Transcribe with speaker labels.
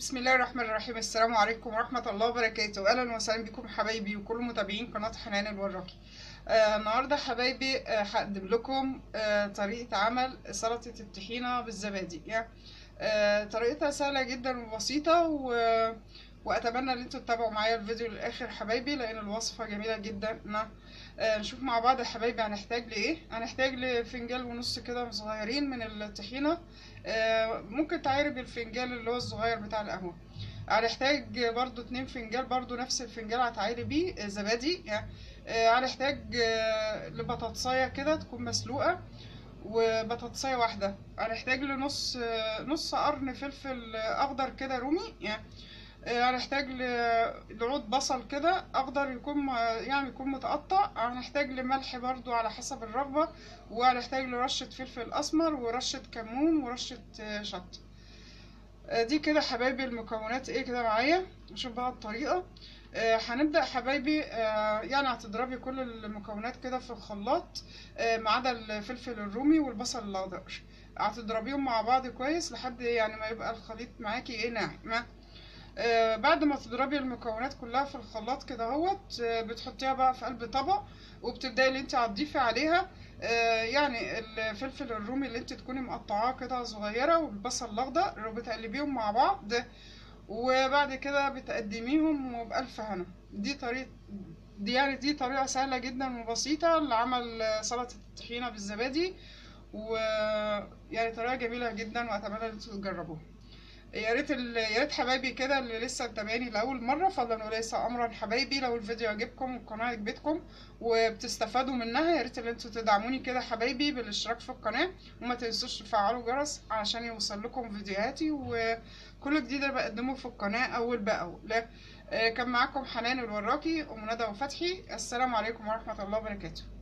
Speaker 1: بسم الله الرحمن الرحيم السلام عليكم ورحمة الله وبركاته أهلا وسهلا بكم حبايبي وكل متابعين قناة حنان الوراقي آه النهاردة حبايبي آه هقدم لكم آه طريقة عمل سلطة الطحينة بالزبادي يعني آه طريقتها سهلة جدا وبسيطة و... وأتمنى إن انتوا تتابعوا معايا الفيديو للآخر حبايبي لأن الوصفة جميلة جدا آه نشوف مع بعض يا حبايبي هنحتاج لإيه هنحتاج لفنجان ونص كده صغيرين من الطحينة آه ممكن تعايري بالفنجان اللي هو الصغير بتاع القهوة هنحتاج برضو اتنين فنجان برضو نفس الفنجان هتعايري بيه آه زبادي يعني آه هنحتاج آه لبطاطساية كده تكون مسلوقة وبطاطساية واحدة هنحتاج لنص آه نص قرن فلفل أخضر كده رومي يعني هنحتاج لعود بصل كده اخضر يكون يعني يكون متقطع هنحتاج لملح برضو على حسب الرغبة وهنحتاج لرشة فلفل اسمر ورشة كمون ورشة شطة دي كده حبايبي المكونات ايه كده معايا نشوف بقى الطريقة هنبدأ حبايبي يعني هتضربي كل المكونات كده في الخلاط ما عدا الفلفل الرومي والبصل الاخضر هتضربيهم مع بعض كويس لحد يعني ما يبقى الخليط معاكي ايه ناعم آه بعد ما تضربي المكونات كلها في الخلاط كده اهوت آه بتحطيها بقى في قلب طبق وبتبداي اللي انت هتضيفي عليها آه يعني الفلفل الرومي اللي انت تكوني مقطعاه كده صغيره والبصل الاخضر وبتقلبيهم مع بعض وبعد كده بتقدميهم وبألف هنا دي طريقه دي يعني دي طريقه سهله جدا وبسيطه لعمل سلطه الطحينه بالزبادي ويعني طريقه جميله جدا واتمنى ان انتوا تجربوها يا ريت يا ريت حبايبي كده اللي لسه متابعيني لاول مره فضلا وليس امرا حبايبي لو الفيديو عجبكم والقناه عجبتكم وبتستفادوا منها يا ريت ان انتوا تدعموني كده حبايبي بالاشتراك في القناه وما تنسوش تفعلوا الجرس علشان يوصل لكم فيديوهاتي وكل جديد انا بقدمه في القناه اول باول لا كان معاكم حنان الوراقي ومنى وفتحي السلام عليكم ورحمه الله وبركاته